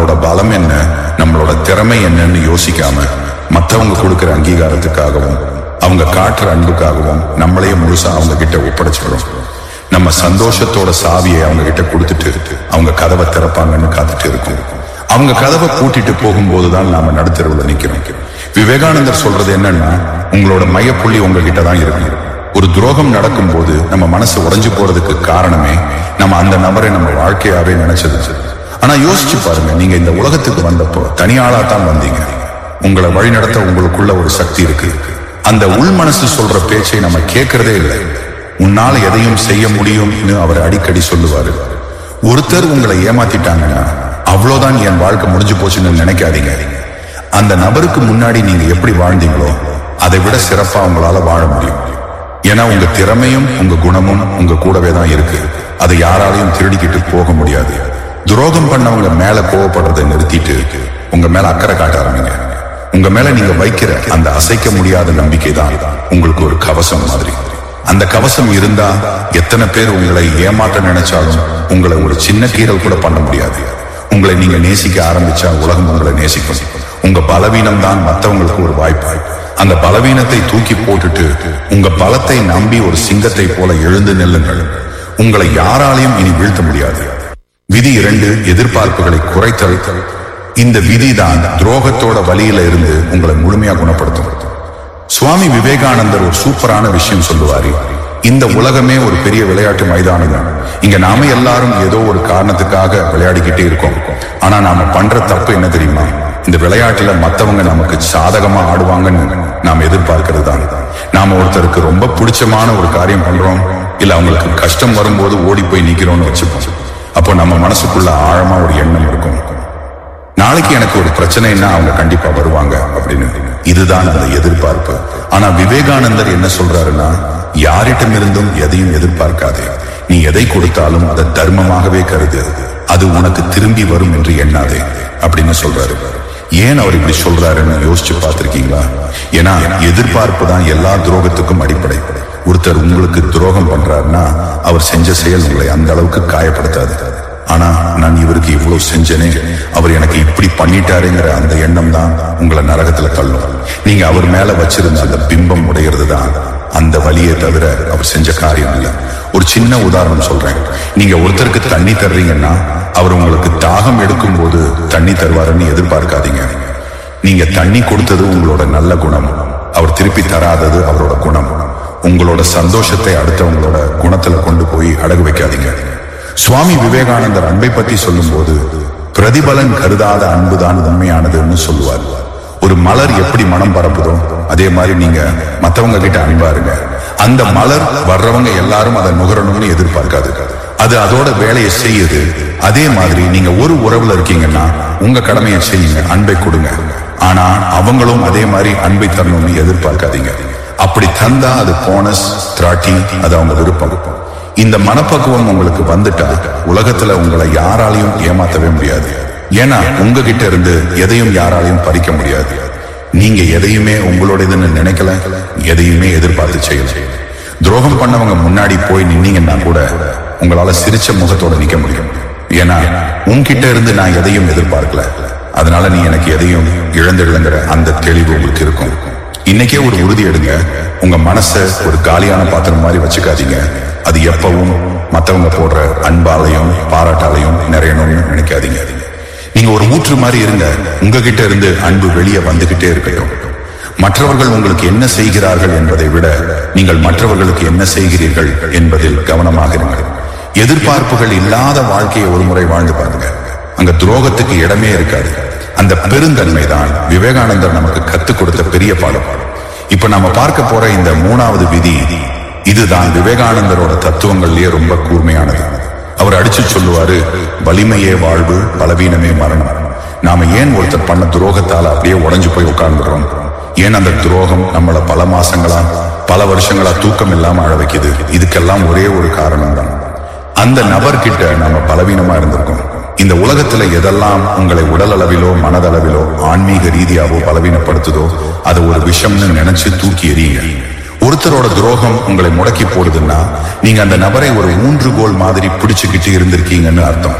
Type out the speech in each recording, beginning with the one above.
நம்மளோட பலம் என்ன நம்மளோட திறமை என்னன்னு யோசிக்காம மத்தவங்க கொடுக்கிற அங்கீகாரத்துக்காகவும் அவங்க காட்டுற அன்புக்காகவும் நம்மளையே முழுசா அவங்க கிட்ட ஒப்படைச்சிடுறோம் நம்ம சந்தோஷத்தோட சாவியை அவங்க கிட்ட கொடுத்துட்டு அவங்க கதவை திறப்பாங்கன்னு காத்துட்டு இருக்கோம் அவங்க கதவை பூட்டிட்டு போகும்போதுதான் நாம நடுத்தருவில் நிக்கிறோம் விவேகானந்தர் சொல்றது என்னன்னா உங்களோட மையப்புள்ளி உங்ககிட்ட தான் இருக்கு ஒரு துரோகம் நடக்கும்போது நம்ம மனசு உடைஞ்சு போறதுக்கு காரணமே நம்ம அந்த நபரை நம்ம வாழ்க்கையாவே நினைச்சது ஆனா யோசிச்சு பாருங்க நீங்க இந்த உலகத்துக்கு வந்தப்போ தனியாளா தான் வந்தீங்க உங்களை வழிநடத்த உங்களுக்குள்ள ஒரு சக்தி இருக்கு அந்த உள் மனசு சொல்ற பேச்சை நம்ம கேட்கறதே இல்லை உன்னால எதையும் செய்ய முடியும்னு அவர் அடிக்கடி சொல்லுவாரு ஒருத்தர் உங்களை ஏமாத்திட்டாங்கன்னா அவ்வளவுதான் என் வாழ்க்கை முடிஞ்சு போச்சுன்னு நினைக்காதீங்க அந்த நபருக்கு முன்னாடி நீங்க எப்படி வாழ்ந்தீங்களோ அதை விட சிறப்பா உங்களால வாழ முடியும் ஏன்னா உங்க திறமையும் உங்க குணமும் உங்க கூடவே தான் இருக்கு அதை யாராலையும் திருடிக்கிட்டு போக முடியாது துரோகம் பண்ணவங்க மேல கோவப்படுறதை நிறுத்திட்டு உங்க மேல அக்கறை காட்ட ஆரம்பிங்க உங்க மேல நீங்க வைக்கிற அந்த அசைக்க முடியாத நம்பிக்கை தான் உங்களுக்கு ஒரு கவசம் மாதிரி அந்த கவசம் இருந்தா எத்தனை பேர் உங்களை ஏமாற்ற நினைச்சாலும் உங்களை ஒரு சின்ன கீரல் கூட பண்ண முடியாது உங்களை நீங்க நேசிக்க ஆரம்பிச்சா உலகம் உங்களை நேசிக்கும் உங்க பலவீனம் தான் மத்தவங்களுக்கு ஒரு வாய்ப்பு அந்த பலவீனத்தை தூக்கி போட்டுட்டு உங்க பலத்தை நம்பி ஒரு சிங்கத்தை போல எழுந்து நில்லுங்கள் உங்களை யாராலையும் இனி வீழ்த்த முடியாது விதி இரண்டு எதிர்பார்ப்புகளை குறைத்தல் இந்த விதி தான் துரோகத்தோட வழியில இருந்து உங்களை முழுமையா குணப்படுத்தும் சுவாமி விவேகானந்தர் ஒரு சூப்பரான விஷயம் சொல்லுவாரு இந்த உலகமே ஒரு பெரிய விளையாட்டு மைதானம் தான் இங்க நாம எல்லாரும் ஏதோ ஒரு காரணத்துக்காக விளையாடிக்கிட்டே இருக்கோம் ஆனா நாம பண்ற தப்பு என்ன தெரியுமா இந்த விளையாட்டுல மத்தவங்க நமக்கு சாதகமா ஆடுவாங்கன்னு நாம எதிர்பார்க்கிறது தான் நாம ஒருத்தருக்கு ரொம்ப பிடிச்சமான ஒரு காரியம் பண்றோம் இல்ல அவங்களுக்கு கஷ்டம் வரும்போது ஓடி போய் நிக்கிறோம்னு வச்சுப்போம் அப்போ நம்ம மனசுக்குள்ள ஆழமா ஒரு எண்ணம் இருக்கும் நாளைக்கு எனக்கு ஒரு பிரச்சனைன்னா அவங்க கண்டிப்பா வருவாங்க அப்படின்னு இதுதான் அந்த எதிர்பார்ப்பு ஆனா விவேகானந்தர் என்ன சொல்றாருன்னா யாரிடமிருந்தும் எதையும் எதிர்பார்க்காதே நீ எதை கொடுத்தாலும் அதை தர்மமாகவே கருது அது உனக்கு திரும்பி வரும் என்று எண்ணாதே அப்படின்னு சொல்றாரு ஏன் அவர் இப்படி சொல்றாருன்னு யோசிச்சு பார்த்திருக்கீங்களா ஏன்னா எதிர்பார்ப்பு தான் எல்லா துரோகத்துக்கும் அடிப்படை ஒருத்தர் உங்களுக்கு துரோகம் பண்றாருன்னா அவர் செஞ்ச செயல் உங்களை அந்த அளவுக்கு காயப்படுத்தாது ஆனா நான் இவருக்கு இவ்வளவு செஞ்சனே அவர் எனக்கு இப்படி பண்ணிட்டாருங்கிற அந்த எண்ணம் தான் உங்களை நரகத்துல தள்ளும் நீங்க அவர் மேல வச்சிருந்த அந்த பிம்பம் உடையிறது தான் அந்த வழியை தவிர அவர் செஞ்ச காரியம் இல்லை ஒரு சின்ன உதாரணம் சொல்றேன் நீங்க ஒருத்தருக்கு தண்ணி தர்றீங்கன்னா அவர் உங்களுக்கு தாகம் எடுக்கும் போது தண்ணி தருவாருன்னு எதிர்பார்க்காதீங்க நீங்க தண்ணி கொடுத்தது உங்களோட நல்ல குணம் அவர் திருப்பி தராதது அவரோட குணம் உங்களோட சந்தோஷத்தை அடுத்தவங்களோட குணத்துல கொண்டு போய் அடகு வைக்காதீங்க சுவாமி விவேகானந்தர் அன்பை பற்றி சொல்லும்போது பிரதிபலன் கருதாத அன்புதான் உண்மையானதுன்னு சொல்லுவார் ஒரு மலர் எப்படி மனம் பரப்புதோ அதே மாதிரி நீங்க மத்தவங்க கிட்ட அன்பா இருங்க அந்த மலர் வர்றவங்க எல்லாரும் அதை நுகரணும்னு எதிர்பார்க்காது அது அதோட வேலையை செய்யுது அதே மாதிரி நீங்க ஒரு உறவுல இருக்கீங்கன்னா உங்க கடமையை செய்யுங்க அன்பை கொடுங்க ஆனா அவங்களும் அதே மாதிரி அன்பை தரணும்னு எதிர்பார்க்காதீங்க அப்படி தந்தா அது போனஸ் திராட்டி அது அவங்க விருப்பம் இந்த மனப்பக்குவம் உங்களுக்கு வந்துட்டா உலகத்துல உங்களை யாராலையும் ஏமாத்தவே முடியாது ஏன்னா உங்ககிட்ட இருந்து எதையும் யாராலையும் பறிக்க முடியாது நீங்க எதையுமே உங்களோடதுன்னு நினைக்கல எதையுமே எதிர்பார்த்து செய்யல துரோகம் பண்ணவங்க முன்னாடி போய் நின்னீங்கன்னா கூட உங்களால சிரிச்ச முகத்தோட நிக்க முடியும் ஏன்னா உன்கிட்ட இருந்து நான் எதையும் எதிர்பார்க்கல அதனால நீ எனக்கு எதையும் இழந்துடுங்கிற அந்த தெளிவு உங்களுக்கு இருக்கும் இன்னைக்கே ஒரு உறுதி எடுங்க உங்க மனசை ஒரு காலியான பாத்திரம் மாதிரி வச்சுக்காதீங்க அது எப்பவும் மத்தவங்க போடுற அன்பாலையும் பாராட்டாலையும் நிறையணும்னு நினைக்காதீங்க நீங்க ஒரு ஊற்று மாதிரி இருங்க உங்ககிட்ட இருந்து அன்பு வெளியே வந்துகிட்டே இருக்கட்டும் மற்றவர்கள் உங்களுக்கு என்ன செய்கிறார்கள் என்பதை விட நீங்கள் மற்றவர்களுக்கு என்ன செய்கிறீர்கள் என்பதில் கவனமாக இருங்கள் எதிர்பார்ப்புகள் இல்லாத வாழ்க்கையை ஒரு முறை வாழ்ந்து பாருங்க அங்க துரோகத்துக்கு இடமே இருக்காது அந்த பெருந்தன்மை தான் விவேகானந்தர் நமக்கு கத்துக் கொடுத்த பெரிய பாடம் இப்ப நாம பார்க்க போற இந்த மூணாவது விதி இதுதான் விவேகானந்தரோட தத்துவங்கள்லயே ரொம்ப கூர்மையானது அவர் அடிச்சு சொல்லுவாரு வலிமையே வாழ்வு பலவீனமே மரணம் நாம ஏன் ஒருத்தர் பண்ண துரோகத்தால அப்படியே உடைஞ்சு போய் உட்கார்ந்துடுறோம் ஏன் அந்த துரோகம் நம்மள பல மாசங்களா பல வருஷங்களா தூக்கம் இல்லாம அழ வைக்குது இதுக்கெல்லாம் ஒரே ஒரு காரணம் தான் அந்த நபர்கிட்ட நாம பலவீனமா இருந்திருக்கோம் இந்த உலகத்துல எதெல்லாம் உங்களை உடல் அளவிலோ மனதளவிலோ ஆன்மீக ரீதியாவோ பலவீனப்படுத்துதோ அதை ஒரு விஷம்னு நினைச்சு தூக்கி எறியுங்க ஒருத்தரோட துரோகம் உங்களை முடக்கி போடுதுன்னா நீங்க அந்த நபரை ஒரு ஊன்றுகோல் மாதிரி பிடிச்சுக்கிட்டு இருந்திருக்கீங்கன்னு அர்த்தம்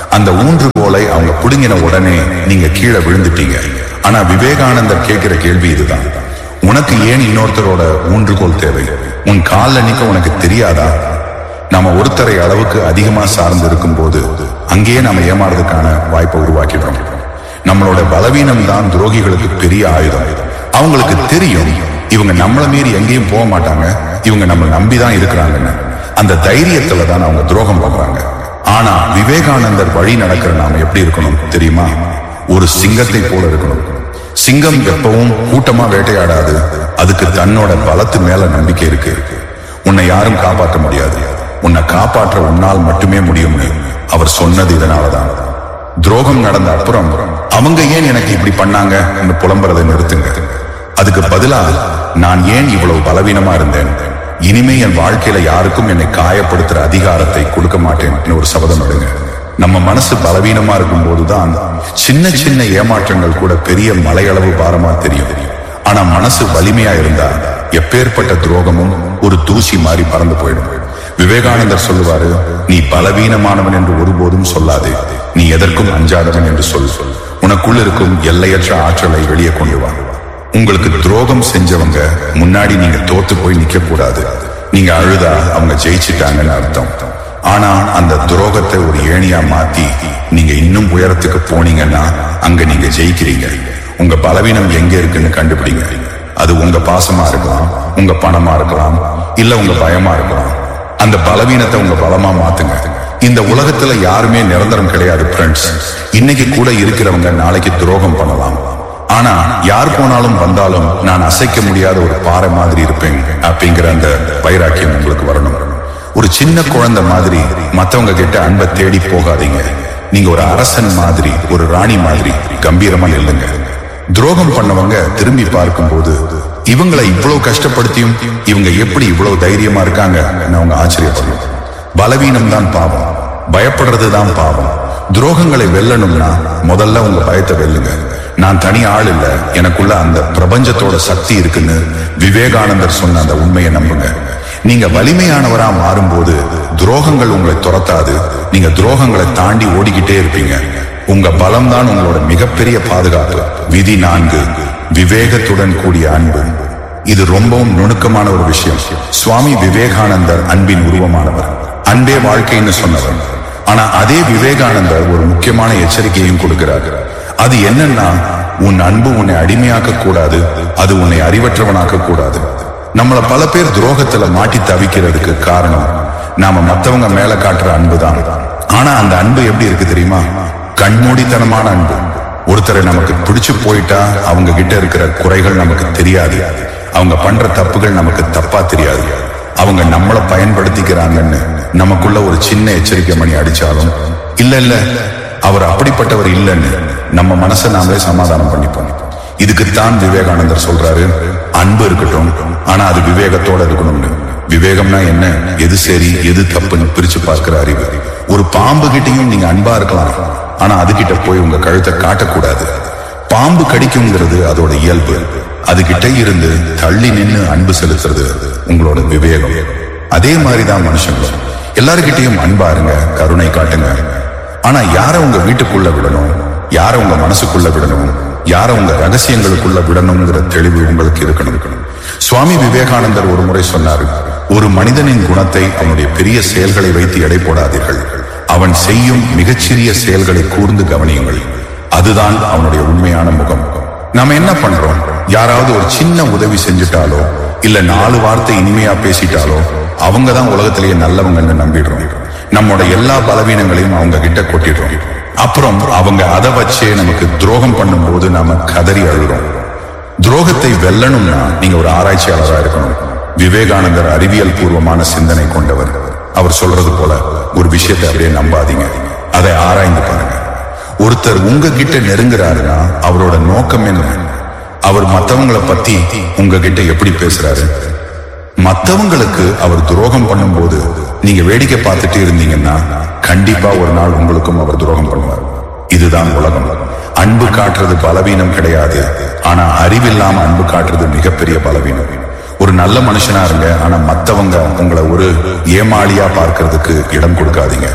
அந்த ஊன்றுகோலை அவங்க புடுங்கின உடனே நீங்க கீழே விழுந்துட்டீங்க ஆனா விவேகானந்தர் கேட்கிற கேள்வி இதுதான் உனக்கு ஏன் இன்னொருத்தரோட ஊன்றுகோல் தேவை உன் கால்ல நிக்க உனக்கு தெரியாதா நாம ஒருத்தரை அளவுக்கு அதிகமா சார்ந்து இருக்கும் போது அங்கேயே நாம ஏமாறதுக்கான வாய்ப்பை உருவாக்கிடுறோம் நம்மளோட பலவீனம் தான் துரோகிகளுக்கு பெரிய ஆயுதம் அவங்களுக்கு தெரியும் இவங்க நம்மள மீறி எங்கேயும் போக மாட்டாங்க இவங்க நம்ம நம்பிதான் இருக்கிறாங்கன்னு அந்த தைரியத்துல தான் அவங்க துரோகம் பண்றாங்க ஆனா விவேகானந்தர் வழி நடக்கிற நாம எப்படி இருக்கணும் தெரியுமா ஒரு சிங்கத்தை போல இருக்கணும் சிங்கம் எப்பவும் கூட்டமா வேட்டையாடாது அதுக்கு தன்னோட பலத்து மேல நம்பிக்கை இருக்கு உன்னை யாரும் காப்பாற்ற முடியாது உன்னை காப்பாற்ற உன்னால் மட்டுமே முடியும்னு அவர் சொன்னது இதனாலதான் துரோகம் நடந்த அப்புறம் அவங்க ஏன் எனக்கு இப்படி பண்ணாங்க புலம்புறதை நிறுத்துங்க அதுக்கு பதிலா நான் ஏன் இவ்வளவு பலவீனமா இருந்தேன் இனிமே என் வாழ்க்கையில யாருக்கும் என்னை காயப்படுத்துற அதிகாரத்தை கொடுக்க மாட்டேன் ஒரு சபதம் எடுங்க நம்ம மனசு பலவீனமா இருக்கும் போதுதான் சின்ன சின்ன ஏமாற்றங்கள் கூட பெரிய மலையளவு பாரமா தெரியும் ஆனா மனசு வலிமையா இருந்தா எப்பேற்பட்ட துரோகமும் ஒரு தூசி மாதிரி பறந்து போயிடும் விவேகானந்தர் சொல்லுவாரு நீ பலவீனமானவன் என்று ஒருபோதும் சொல்லாதே நீ எதற்கும் அஞ்சாதவன் என்று சொல் உனக்குள்ள இருக்கும் எல்லையற்ற ஆற்றலை வெளியே கொண்டு வா உங்களுக்கு துரோகம் செஞ்சவங்க முன்னாடி நீங்க தோத்து போய் நிக்க கூடாது நீங்க அழுதா அவங்க ஜெயிச்சிட்டாங்கன்னு அர்த்தம் ஆனா அந்த துரோகத்தை ஒரு ஏணியா மாத்தி நீங்க இன்னும் உயரத்துக்கு போனீங்கன்னா அங்க நீங்க ஜெயிக்கிறீங்க உங்க பலவீனம் எங்க இருக்குன்னு கண்டுபிடிங்க அது உங்க பாசமா இருக்கலாம் உங்க பணமா இருக்கலாம் இல்ல உங்க பயமா இருக்கலாம் அந்த பலவீனத்தை உங்க பலமா மாத்துங்க இந்த உலகத்துல யாருமே நிரந்தரம் கிடையாது ஃப்ரெண்ட்ஸ் இன்னைக்கு கூட இருக்கிறவங்க நாளைக்கு துரோகம் பண்ணலாம் ஆனா யார் போனாலும் வந்தாலும் நான் அசைக்க முடியாத ஒரு பாறை மாதிரி இருப்பேன் அப்படிங்கிற அந்த வைராக்கியம் உங்களுக்கு வரணும் ஒரு சின்ன குழந்தை மாதிரி மத்தவங்க கிட்ட அன்பை தேடி போகாதீங்க நீங்க ஒரு அரசன் மாதிரி ஒரு ராணி மாதிரி கம்பீரமா நில்லுங்க துரோகம் பண்ணவங்க திரும்பி பார்க்கும்போது இவங்களை இவ்வளவு கஷ்டப்படுத்தியும் இவங்க எப்படி இவ்வளவு தைரியமா இருக்காங்க அவங்க ஆச்சரியப்படணும் பலவீனம் தான் பாவம் பயப்படுறது தான் பாவம் துரோகங்களை வெல்லணும்னா முதல்ல உங்க பயத்தை வெல்லுங்க நான் தனி ஆள் இல்ல எனக்குள்ள அந்த பிரபஞ்சத்தோட சக்தி இருக்குன்னு விவேகானந்தர் சொன்ன அந்த உண்மையை நம்புங்க நீங்க வலிமையானவரா மாறும்போது துரோகங்கள் உங்களை துரத்தாது நீங்க துரோகங்களை தாண்டி ஓடிக்கிட்டே இருப்பீங்க உங்க பலம் தான் உங்களோட மிகப்பெரிய பாதுகாப்பு விதி நான்கு விவேகத்துடன் கூடிய அன்பு இது ரொம்பவும் நுணுக்கமான ஒரு விஷயம் சுவாமி விவேகானந்தர் அன்பின் உருவமானவர் அன்பே வாழ்க்கைன்னு சொன்னவர் ஆனா அதே விவேகானந்தர் ஒரு முக்கியமான எச்சரிக்கையும் கொடுக்கிறார் அது என்னன்னா உன் அன்பு உன்னை அடிமையாக்க கூடாது அது உன்னை அறிவற்றவனாக்க கூடாது நம்மள பல பேர் துரோகத்துல மாட்டி தவிக்கிறதுக்கு காரணம் நாம மத்தவங்க மேல காட்டுற அன்பு தான் ஆனா அந்த அன்பு எப்படி இருக்கு தெரியுமா கண்மூடித்தனமான அன்பு ஒருத்தரை நமக்கு பிடிச்சு போயிட்டா அவங்க கிட்ட இருக்கிற குறைகள் நமக்கு தெரியாது அவங்க பண்ற தப்புகள் நமக்கு தப்பா தெரியாது அவங்க நம்மளை பயன்படுத்திக்கிறாங்கன்னு நமக்குள்ள ஒரு சின்ன எச்சரிக்கை மணி அடிச்சாலும் இல்ல இல்ல அவர் அப்படிப்பட்டவர் இல்லைன்னு நம்ம மனசை நாமளே சமாதானம் பண்ணிப்போம் இதுக்குத்தான் விவேகானந்தர் சொல்றாரு அன்பு இருக்கட்டும் ஆனா அது விவேகத்தோட இருக்கணும்னு விவேகம்னா என்ன எது சரி எது தப்புன்னு பிரிச்சு பார்க்கிற அறிவு ஒரு பாம்பு கிட்டயும் நீங்க அன்பா இருக்கலாம் ஆனா அதுகிட்ட போய் உங்க கழுத்தை காட்டக்கூடாது பாம்பு கடிக்குங்கிறது அதோட இயல்பு அதுகிட்ட இருந்து தள்ளி நின்னு அன்பு செலுத்துறது உங்களோட விவேகம் அதே மாதிரிதான் மனுஷங்களும் எல்லாருக்கிட்டையும் அன்பா இருங்க கருணை காட்டுங்க ஆனா யார உங்க வீட்டுக்குள்ள விடணும் யார உங்க மனசுக்குள்ள விடணும் யார உங்க ரகசியங்களுக்குள்ள விடணுங்கிற தெளிவு உங்களுக்கு இருக்கணும் சுவாமி விவேகானந்தர் ஒரு முறை சொன்னார் ஒரு மனிதனின் குணத்தை அவனுடைய பெரிய செயல்களை வைத்து எடை போடாதீர்கள் அவன் செய்யும் மிகச்சிறிய செயல்களை கூர்ந்து கவனியுங்கள் அதுதான் அவனுடைய உண்மையான முகம் நாம என்ன பண்றோம் யாராவது ஒரு சின்ன உதவி செஞ்சுட்டாலோ இல்ல நாலு வார்த்தை இனிமையா பேசிட்டாலோ அவங்க தான் உலகத்திலேயே நல்லவங்கன்னு நம்பிடுறோம் நம்மோட எல்லா பலவீனங்களையும் அவங்க கிட்ட கொட்டிடுறோம் அப்புறம் அவங்க அதை வச்சே நமக்கு துரோகம் பண்ணும்போது நாம கதறி அழுகிறோம் துரோகத்தை வெல்லணும்னா நீங்க ஒரு ஆராய்ச்சியாளரா இருக்கணும் விவேகானந்தர் அறிவியல் பூர்வமான சிந்தனை கொண்டவர் அவர் சொல்றது போல ஒரு விஷயத்தை அப்படியே நம்பாதீங்க அதை ஆராய்ந்து பாருங்க ஒருத்தர் உங்ககிட்ட நெருங்குறாருன்னா அவரோட நோக்கம் என்ன அவர் மத்தவங்களை பத்தி உங்ககிட்ட எப்படி பேசுறாரு மத்தவங்களுக்கு அவர் துரோகம் பண்ணும்போது நீங்க வேடிக்கை பார்த்துட்டு இருந்தீங்கன்னா கண்டிப்பா ஒரு நாள் உங்களுக்கும் அவர் துரோகம் பண்ணுவார் இதுதான் உலகம் அன்பு காட்டுறது பலவீனம் கிடையாது ஆனா அறிவில்லாம அன்பு காட்டுறது மிகப்பெரிய பலவீனம் ஒரு நல்ல மனுஷனா இருங்க ஆனா மத்தவங்க உங்களை ஒரு ஏமாளியா பார்க்கிறதுக்கு இடம் கொடுக்காதீங்க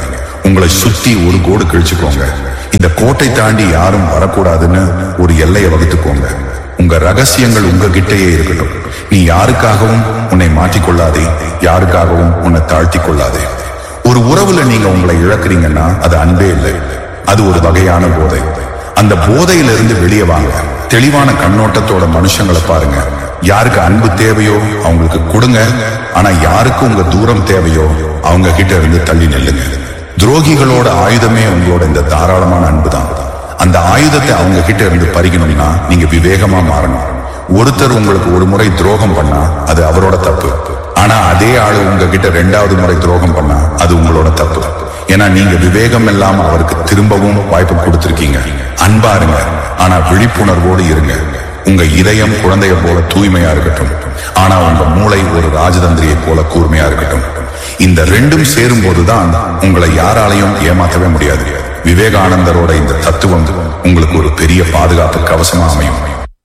உங்களை சுத்தி ஒரு கோடு கிழிச்சுக்கோங்க இந்த கோட்டை தாண்டி யாரும் வரக்கூடாதுன்னு ஒரு எல்லையை வகுத்துக்கோங்க உங்க ரகசியங்கள் உங்ககிட்டயே இருக்கட்டும் நீ யாருக்காகவும் உன்னை மாற்றிக்கொள்ளாதே யாருக்காகவும் உன்னை தாழ்த்தி கொள்ளாதே ஒரு உறவுல நீங்க உங்களை இழக்கிறீங்கன்னா அது அன்பே இல்லை அது ஒரு வகையான போதை அந்த போதையிலிருந்து வெளியே வாங்க தெளிவான கண்ணோட்டத்தோட மனுஷங்களை பாருங்க யாருக்கு அன்பு தேவையோ அவங்களுக்கு கொடுங்க ஆனா யாருக்கு உங்க தூரம் தேவையோ அவங்க கிட்ட இருந்து தள்ளி நில்லுங்க துரோகிகளோட ஆயுதமே உங்களோட இந்த தாராளமான அன்பு தான் அந்த ஆயுதத்தை அவங்க கிட்ட இருந்து பறிக்கணும்னா நீங்க விவேகமா மாறணும் ஒருத்தர் உங்களுக்கு ஒரு முறை துரோகம் பண்ணா அது அவரோட தப்பு ஆனா அதே ஆளு உங்ககிட்ட ரெண்டாவது முறை துரோகம் பண்ணா அது உங்களோட தப்பு ஏன்னா நீங்க விவேகம் இல்லாம அவருக்கு திரும்பவும் வாய்ப்பு கொடுத்திருக்கீங்க அன்பா இருங்க ஆனா விழிப்புணர்வோடு இருங்க உங்க இதயம் குழந்தைய போல தூய்மையா இருக்கட்டும் ஆனா உங்க மூளை ஒரு ராஜதந்திரியை போல கூர்மையா இருக்கட்டும் இந்த ரெண்டும் சேரும் போதுதான் உங்களை யாராலையும் ஏமாற்றவே முடியாது விவேகானந்தரோட இந்த தத்துவம் உங்களுக்கு ஒரு பெரிய பாதுகாப்பு கவசமா அமையும்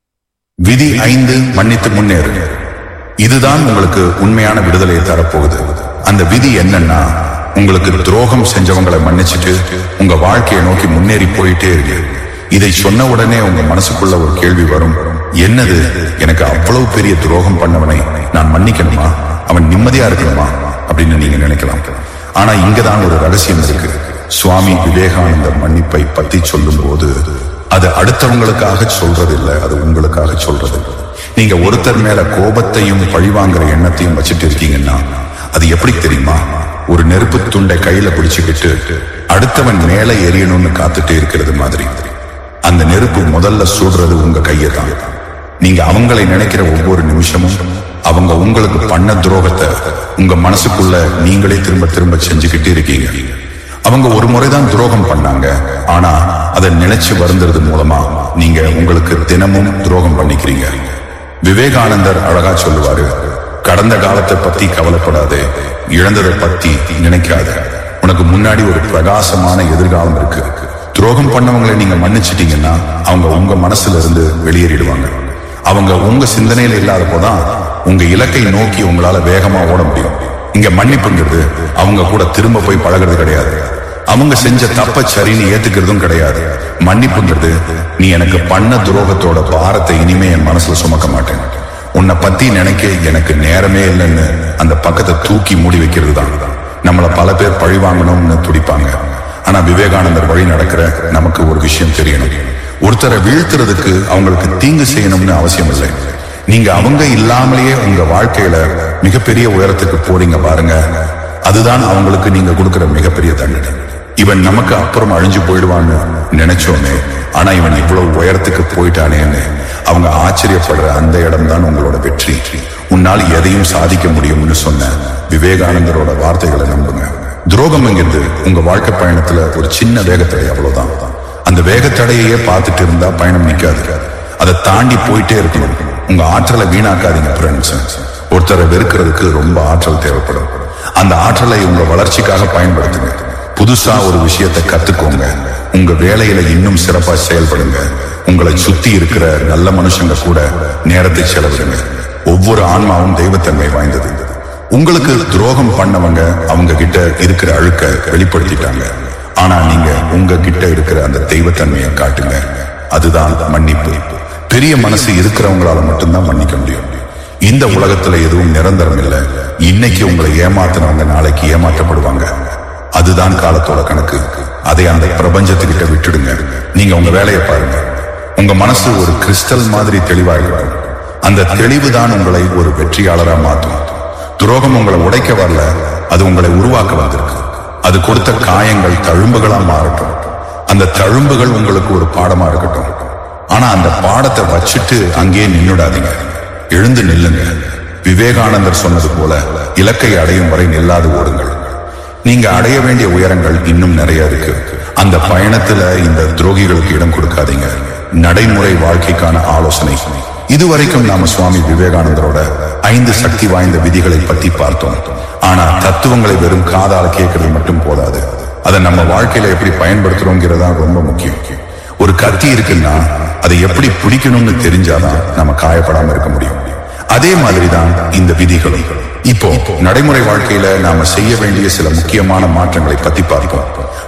விதி ஐந்து மன்னித்து முன்னேறு இதுதான் உங்களுக்கு உண்மையான விடுதலையை தரப்போகுது அந்த விதி என்னன்னா உங்களுக்கு துரோகம் செஞ்சவங்களை மன்னிச்சுட்டு உங்க வாழ்க்கையை நோக்கி முன்னேறி போயிட்டே இருக்கு இதை சொன்ன உடனே உங்க மனசுக்குள்ள ஒரு கேள்வி வரும் என்னது எனக்கு அவ்வளவு பெரிய துரோகம் பண்ணவனை நான் மன்னிக்கணுமா அவன் நிம்மதியா இருக்கணுமா அப்படின்னு நீங்க நினைக்கலாம் ஆனா இங்கதான் ஒரு ரகசியம் இருக்கு சுவாமி விவேகானந்தர் மன்னிப்பை பத்தி சொல்லும் போது அது அடுத்தவங்களுக்காக சொல்றது இல்ல அது உங்களுக்காக சொல்றது நீங்க ஒருத்தர் மேல கோபத்தையும் பழிவாங்குற எண்ணத்தையும் வச்சுட்டு இருக்கீங்கன்னா அது எப்படி தெரியுமா ஒரு நெருப்பு துண்டை கையில பிடிச்சுக்கிட்டு அடுத்தவன் மேல எரியணும்னு காத்துட்டே இருக்கிறது மாதிரி அந்த நெருப்பு முதல்ல சுடுறது உங்க கையை தான் நீங்க அவங்களை நினைக்கிற ஒவ்வொரு நிமிஷமும் அவங்க உங்களுக்கு பண்ண துரோகத்தை உங்க மனசுக்குள்ள நீங்களே திரும்ப திரும்ப செஞ்சுக்கிட்டே இருக்கீங்க அவங்க ஒரு முறைதான் துரோகம் பண்ணாங்க ஆனா அதை நினைச்சு வருந்துறது மூலமா நீங்க உங்களுக்கு தினமும் துரோகம் பண்ணிக்கிறீங்க விவேகானந்தர் அழகா சொல்லுவாரு கடந்த காலத்தை பத்தி கவலைப்படாதே இழந்ததை பத்தி நினைக்காத உனக்கு முன்னாடி ஒரு பிரகாசமான எதிர்காலம் இருக்கு துரோகம் பண்ணவங்களை நீங்க மன்னிச்சிட்டீங்கன்னா அவங்க உங்க மனசுல இருந்து வெளியேறிடுவாங்க அவங்க உங்க சிந்தனையில இல்லாத போதான் உங்க இலக்கை நோக்கி உங்களால வேகமா ஓட முடியும் இங்க மன்னிப்புங்கிறது அவங்க கூட திரும்ப போய் பழகிறது கிடையாது அவங்க செஞ்ச தப்ப சரின்னு ஏத்துக்கிறதும் கிடையாது மன்னிப்புங்கிறது நீ எனக்கு பண்ண துரோகத்தோட பாரத்தை இனிமே என் மனசுல சுமக்க மாட்டேன் உன்னை பத்தி நினைக்க எனக்கு நேரமே இல்லைன்னு அந்த பக்கத்தை தூக்கி மூடி வைக்கிறது தான் நம்மளை பல பேர் பழி வாங்கணும்னு துடிப்பாங்க ஆனா விவேகானந்தர் வழி நடக்கிற நமக்கு ஒரு விஷயம் தெரியணும் ஒருத்தரை வீழ்த்துறதுக்கு அவங்களுக்கு தீங்கு செய்யணும்னு அவசியம் இல்லை நீங்க அவங்க இல்லாமலேயே உங்க வாழ்க்கையில மிகப்பெரிய உயரத்துக்கு போறீங்க பாருங்க அதுதான் அவங்களுக்கு நீங்க கொடுக்கிற மிகப்பெரிய தண்டனை இவன் நமக்கு அப்புறம் அழிஞ்சு போயிடுவான்னு நினைச்சோமே ஆனா இவன் இவ்வளவு உயரத்துக்கு போயிட்டானேன்னு அவங்க ஆச்சரியப்படுற அந்த இடம் தான் உங்களோட வெற்றி உன்னால் எதையும் சாதிக்க முடியும்னு சொன்ன விவேகானந்தரோட வார்த்தைகளை நம்புங்க துரோகம்ங்கிறது உங்க வாழ்க்கை பயணத்துல ஒரு சின்ன வேகத்தடை அவ்வளவுதான் அந்த வேகத்தடையே பார்த்துட்டு இருந்தா பயணம் நிக்காது அதை தாண்டி போயிட்டே இருக்கணும் உங்க ஆற்றலை வீணாக்காதீங்க ஃப்ரெண்ட்ஸ் ஒருத்தரை வெறுக்கிறதுக்கு ரொம்ப ஆற்றல் தேவைப்படும் அந்த ஆற்றலை உங்க வளர்ச்சிக்காக பயன்படுத்துங்க புதுசா ஒரு விஷயத்தை கத்துக்கோங்க உங்க வேலையில இன்னும் சிறப்பா செயல்படுங்க உங்களை சுத்தி இருக்கிற நல்ல மனுஷங்க கூட நேரத்தை செலவிடுங்க ஒவ்வொரு ஆன்மாவும் தெய்வத்தன்மை வாய்ந்தது உங்களுக்கு துரோகம் பண்ணவங்க அவங்க கிட்ட இருக்கிற அழுக்க வெளிப்படுத்திட்டாங்க ஆனா நீங்க உங்க கிட்ட இருக்கிற அந்த தெய்வத்தன்மையை காட்டுங்க அதுதான் மன்னிப்பு பெரிய மனசு இருக்கிறவங்களால மட்டும்தான் மன்னிக்க முடியும் இந்த உலகத்துல எதுவும் நிரந்தரம் இல்லை இன்னைக்கு உங்களை ஏமாத்தினவங்க நாளைக்கு ஏமாற்றப்படுவாங்க அதுதான் காலத்தோட கணக்கு அதை அந்த பிரபஞ்சத்துக்கிட்ட விட்டுடுங்க நீங்க உங்க வேலையை பாருங்க உங்க மனசு ஒரு கிறிஸ்டல் மாதிரி தெளிவாயிருக்கும் அந்த தெளிவு தான் உங்களை ஒரு வெற்றியாளரா மாற்றும் துரோகம் உங்களை உடைக்க வரல அது உங்களை உருவாக்க வந்திருக்கு அது கொடுத்த காயங்கள் தழும்புகளா மாறட்டும் அந்த தழும்புகள் உங்களுக்கு ஒரு பாடமா இருக்கட்டும் ஆனா அந்த பாடத்தை வச்சுட்டு அங்கேயே நின்னுடாதீங்க எழுந்து நில்லுங்க விவேகானந்தர் சொன்னது போல இலக்கை அடையும் வரை நில்லாது ஓடுங்கள் நீங்க அடைய வேண்டிய உயரங்கள் இன்னும் நிறைய இருக்கு அந்த பயணத்துல இந்த துரோகிகளுக்கு இடம் கொடுக்காதீங்க நடைமுறை வாழ்க்கைக்கான ஆலோசனை இதுவரைக்கும் நாம சுவாமி விவேகானந்தரோட ஐந்து சக்தி வாய்ந்த விதிகளை பத்தி பார்த்தோம் ஆனா தத்துவங்களை வெறும் காதால கேட்கறது மட்டும் போதாது அதை நம்ம வாழ்க்கையில எப்படி பயன்படுத்துறோங்கிறதா ரொம்ப முக்கியம் ஒரு கத்தி இருக்குன்னா அதை எப்படி பிடிக்கணும்னு தெரிஞ்சாதான் நம்ம காயப்படாம இருக்க முடியும் அதே மாதிரிதான் இந்த விதிகளும் இப்போ நடைமுறை வாழ்க்கையில நாம செய்ய வேண்டிய சில முக்கியமான மாற்றங்களை பத்தி பார்ப்போம்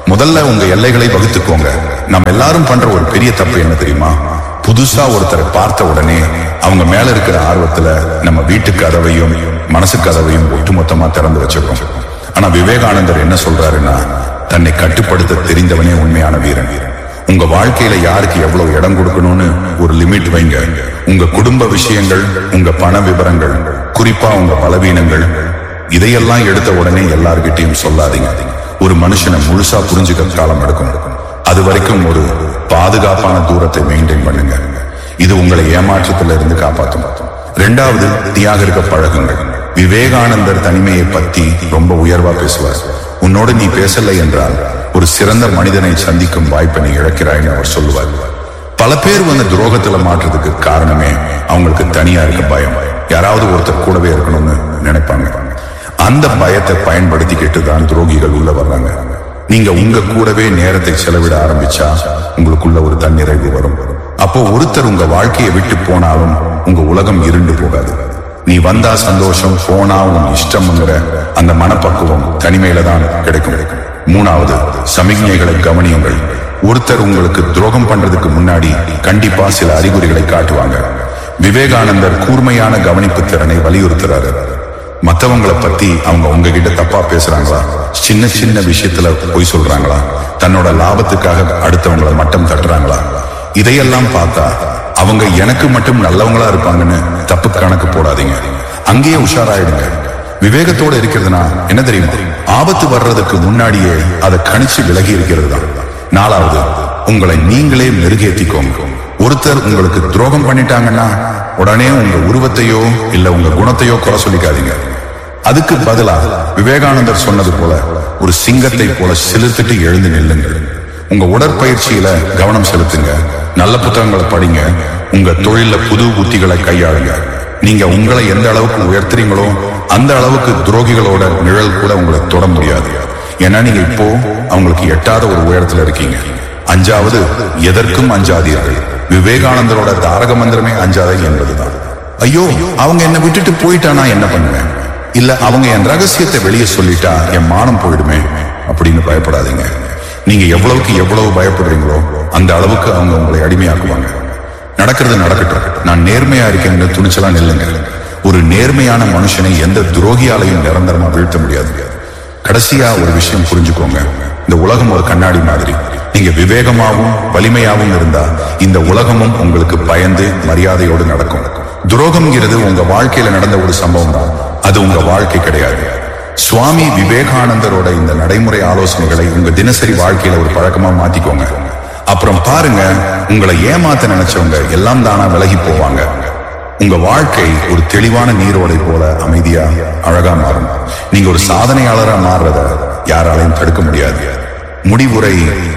முதல்ல உங்க எல்லைகளை வகுத்துக்கோங்க நம்ம எல்லாரும் பண்ற ஒரு பெரிய தப்பு என்ன தெரியுமா புதுசா ஒருத்தரை பார்த்த உடனே அவங்க மேல இருக்கிற ஆர்வத்துல நம்ம வீட்டு கதவையும் மனசு கதவையும் ஒட்டுமொத்தமா திறந்து வச்சிருக்கோம் ஆனா விவேகானந்தர் என்ன சொல்றாருன்னா தன்னை கட்டுப்படுத்த தெரிந்தவனே உண்மையான வீரன் உங்க வாழ்க்கையில யாருக்கு எவ்வளவு இடம் கொடுக்கணும்னு ஒரு லிமிட் வைங்க உங்க குடும்ப விஷயங்கள் உங்க பண விவரங்கள் குறிப்பா உங்க பலவீனங்கள் இதையெல்லாம் எடுத்த உடனே எல்லார்கிட்டயும் சொல்லாதீங்க ஒரு மனுஷனை முழுசா புரிஞ்சுக்க காலம் எடுக்கும் அது வரைக்கும் ஒரு பாதுகாப்பான தூரத்தை மெயின்டைன் பண்ணுங்க இது உங்களை ஏமாற்றத்துல இருந்து காப்பாற்றும் ரெண்டாவது தியாகரிக்க பழகுங்கள் விவேகானந்தர் தனிமையை பத்தி ரொம்ப உயர்வா பேசுவார் உன்னோடு நீ பேசலை என்றால் ஒரு சிறந்த மனிதனை சந்திக்கும் வாய்ப்பை நீ இழக்கிறாய்னு அவர் சொல்லுவார் பல பேர் வந்து துரோகத்துல மாற்றுறதுக்கு காரணமே அவங்களுக்கு தனியா இருக்க பயம் யாராவது ஒருத்தர் கூடவே இருக்கணும்னு நினைப்பாங்க அந்த பயத்தை பயன்படுத்திக்கிட்டு தான் துரோகிகள் உள்ள வர்றாங்க நீங்க உங்க கூடவே நேரத்தை செலவிட ஆரம்பிச்சா உங்களுக்குள்ள ஒரு தன்னிறைவு வரும் அப்போ ஒருத்தர் உங்க வாழ்க்கையை விட்டு போனாலும் உங்க உலகம் இருண்டு போகாது நீ வந்தா சந்தோஷம் போனா உன் இஷ்டம்ங்கிற அந்த மனப்பக்குவம் தனிமையில தான் கிடைக்கும் மூணாவது சமிக்ஞைகளை கவனியுங்கள் ஒருத்தர் உங்களுக்கு துரோகம் பண்றதுக்கு முன்னாடி கண்டிப்பா சில அறிகுறிகளை காட்டுவாங்க விவேகானந்தர் கூர்மையான கவனிப்பு திறனை வலியுறுத்துறாரு மத்தவங்கள பத்தி அவங்க உங்ககிட்ட தப்பா பேசுறாங்களா சின்ன சின்ன விஷயத்துல பொய் சொல்றாங்களா தன்னோட லாபத்துக்காக அடுத்தவங்கள மட்டம் தட்டுறாங்களா இதையெல்லாம் பார்த்தா அவங்க எனக்கு மட்டும் நல்லவங்களா இருப்பாங்கன்னு தப்பு கணக்கு போடாதீங்க அங்கேயே உஷாராயிடுங்க விவேகத்தோட இருக்கிறதுனா என்ன தெரியுமா ஆபத்து வர்றதுக்கு முன்னாடியே அதை கணிச்சு விலகி இருக்கிறது தான் நாலாவது உங்களை நீங்களே மெருகேத்திக்கோங்க ஒருத்தர் உங்களுக்கு துரோகம் பண்ணிட்டாங்கன்னா உடனே உங்க உருவத்தையோ இல்ல உங்க குணத்தையோ குறை சொல்லிக்காதீங்க அதுக்கு பதிலா விவேகானந்தர் சொன்னது போல ஒரு சிங்கத்தை போல சிலிர்த்துட்டு எழுந்து நில்லுங்கள் உங்க உடற்பயிற்சியில கவனம் செலுத்துங்க நல்ல புத்தகங்களை படிங்க உங்க தொழில புது உத்திகளை கையாளுங்க நீங்க உங்களை எந்த அளவுக்கு உயர்த்துறீங்களோ அந்த அளவுக்கு துரோகிகளோட நிழல் கூட உங்களை தொட முடியாது ஏன்னா நீங்க இப்போ அவங்களுக்கு எட்டாத ஒரு உயரத்துல இருக்கீங்க அஞ்சாவது எதற்கும் அஞ்சாதீர்கள் விவேகானந்தரோட தாரக மந்திரமே அஞ்சாதை என்பதுதான் ஐயோ அவங்க என்ன விட்டுட்டு போயிட்டானா என்ன பண்ணுவேன் இல்ல அவங்க என் ரகசியத்தை வெளியே சொல்லிட்டா என் மானம் போயிடுமே அப்படின்னு பயப்படாதீங்க நீங்க எவ்வளவுக்கு எவ்வளவு பயப்படுறீங்களோ அந்த அளவுக்கு அவங்க உங்களை அடிமையாக்குவாங்க நடக்கிறது நடக்கட்டும் நான் நேர்மையா இருக்கேன்னு துணிச்சலா நில்லுங்க ஒரு நேர்மையான மனுஷனை எந்த துரோகியாலையும் நிரந்தரமா வீழ்த்த முடியாது கடைசியா ஒரு விஷயம் புரிஞ்சுக்கோங்க இந்த உலகம் ஒரு கண்ணாடி மாதிரி நீங்க விவேகமாவும் வலிமையாவும் இருந்தா இந்த உலகமும் உங்களுக்கு பயந்து மரியாதையோடு நடக்கும் துரோகம்ங்கிறது உங்க வாழ்க்கையில நடந்த ஒரு சம்பவம் தான் அது உங்க வாழ்க்கை கிடையாது சுவாமி விவேகானந்தரோட இந்த நடைமுறை ஆலோசனைகளை உங்க தினசரி வாழ்க்கையில ஒரு பழக்கமா மாத்திக்கோங்க அப்புறம் பாருங்க உங்களை ஏமாத்த நினைச்சவங்க எல்லாம் தானா விலகி போவாங்க உங்க வாழ்க்கை ஒரு தெளிவான நீரோடை போல அமைதியா அழகா மாறும் நீங்க ஒரு சாதனையாளரா மாறுறத யாராலையும் தடுக்க முடியாது முடிவுரை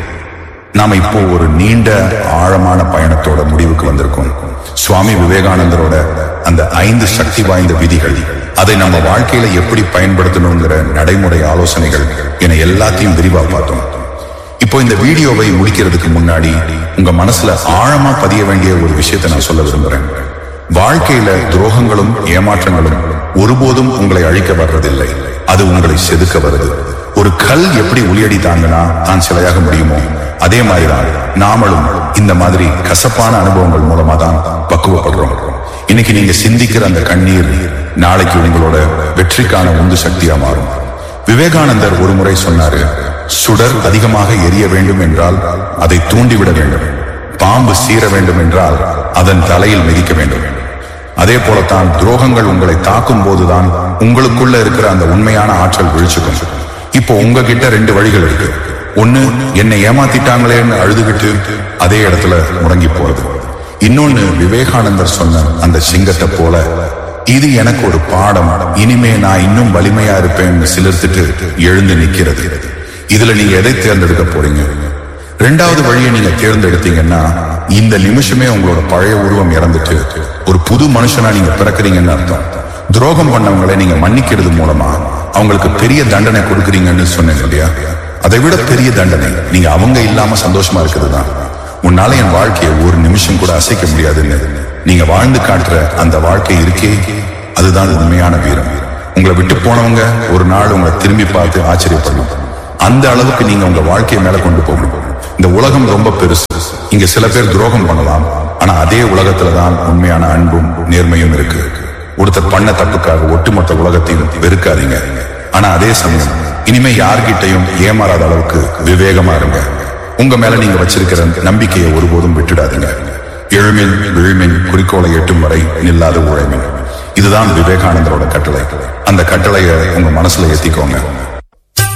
நாம இப்போ ஒரு நீண்ட ஆழமான பயணத்தோட முடிவுக்கு வந்திருக்கோம் சுவாமி விவேகானந்தரோட அந்த ஐந்து சக்தி வாய்ந்த விதிகள் அதை நம்ம வாழ்க்கையில எப்படி பயன்படுத்தணுங்கிற நடைமுறை ஆலோசனைகள் என எல்லாத்தையும் விரிவா பார்த்தோம் இப்போ இந்த வீடியோவை முடிக்கிறதுக்கு முன்னாடி உங்க மனசுல ஆழமா பதிய வேண்டிய ஒரு விஷயத்தை நான் சொல்ல விரும்புறேன் வாழ்க்கையில துரோகங்களும் ஏமாற்றங்களும் ஒருபோதும் உங்களை அழிக்க வர்றதில்லை அது உங்களை செதுக்க வருது ஒரு கல் எப்படி உளியடி தாங்கினா தான் சிலையாக முடியுமோ அதே மாதிரிதான் நாமளும் இந்த மாதிரி கசப்பான அனுபவங்கள் மூலமா தான் பக்குவப்படுறோம் இன்னைக்கு நீங்க சிந்திக்கிற அந்த கண்ணீர் நாளைக்கு உங்களோட வெற்றிக்கான உந்து சக்தியா மாறும் விவேகானந்தர் ஒரு முறை சொன்னாரு சுடர் அதிகமாக எரிய வேண்டும் என்றால் அதை தூண்டிவிட வேண்டும் பாம்பு சீர வேண்டும் என்றால் அதன் தலையில் மிதிக்க வேண்டும் அதே போலத்தான் துரோகங்கள் உங்களை தாக்கும் போதுதான் உங்களுக்குள்ள இருக்கிற அந்த உண்மையான ஆற்றல் விழிச்சுக்கும் இப்போ உங்ககிட்ட ரெண்டு வழிகள் இருக்கு ஒண்ணு என்னை ஏமாத்திட்டாங்களேன்னு அழுதுகிட்டு அதே இடத்துல முடங்கி போறது இன்னொன்னு விவேகானந்தர் சொன்ன அந்த சிங்கத்தை போல இது எனக்கு ஒரு பாடம் இனிமே நான் இன்னும் வலிமையா இருப்பேன்னு சிலிர்த்துட்டு எழுந்து நிக்கிறது இதுல நீங்க எதை தேர்ந்தெடுக்க போறீங்க ரெண்டாவது வழியை நீங்க தேர்ந்தெடுத்தீங்கன்னா இந்த நிமிஷமே உங்களோட பழைய உருவம் இறந்துட்டு ஒரு புது மனுஷனா நீங்க பிறக்குறீங்கன்னு அர்த்தம் துரோகம் பண்ணவங்களை நீங்க மன்னிக்கிறது மூலமா அவங்களுக்கு பெரிய தண்டனை கொடுக்குறீங்கன்னு சொன்னேன் இல்லையா அதை விட பெரிய தண்டனை நீங்க அவங்க இல்லாம சந்தோஷமா இருக்கிறது தான் உன்னால என் வாழ்க்கையை ஒரு நிமிஷம் கூட அசைக்க முடியாதுன்னு நீங்க வாழ்ந்து காட்டுற அந்த வாழ்க்கை இருக்கே அதுதான் உண்மையான வீரம் உங்களை விட்டு போனவங்க ஒரு நாள் உங்களை திரும்பி பார்த்து ஆச்சரியப்படணும் அந்த அளவுக்கு நீங்க உங்க வாழ்க்கையை மேல கொண்டு போகணும் இந்த உலகம் ரொம்ப பெருசு இங்க சில பேர் துரோகம் பண்ணலாம் ஆனா அதே உலகத்துல தான் உண்மையான அன்பும் நேர்மையும் இருக்கு ஒருத்தர் பண்ண தப்புக்காக ஒட்டுமொத்த உலகத்தையும் வெறுக்காதீங்க ஆனா அதே சமயம் இனிமே யார்கிட்டையும் ஏமாறாத அளவுக்கு விவேகமா இருங்க உங்க மேல நீங்க வச்சிருக்கிற நம்பிக்கையை ஒருபோதும் விட்டுடாதீங்க எழுமின் விழுமின் குறிக்கோளை எட்டும் வரை நில்லாத உழைமின் இதுதான் விவேகானந்தரோட கட்டளை அந்த கட்டளையை உங்க மனசுல ஏத்திக்கோங்க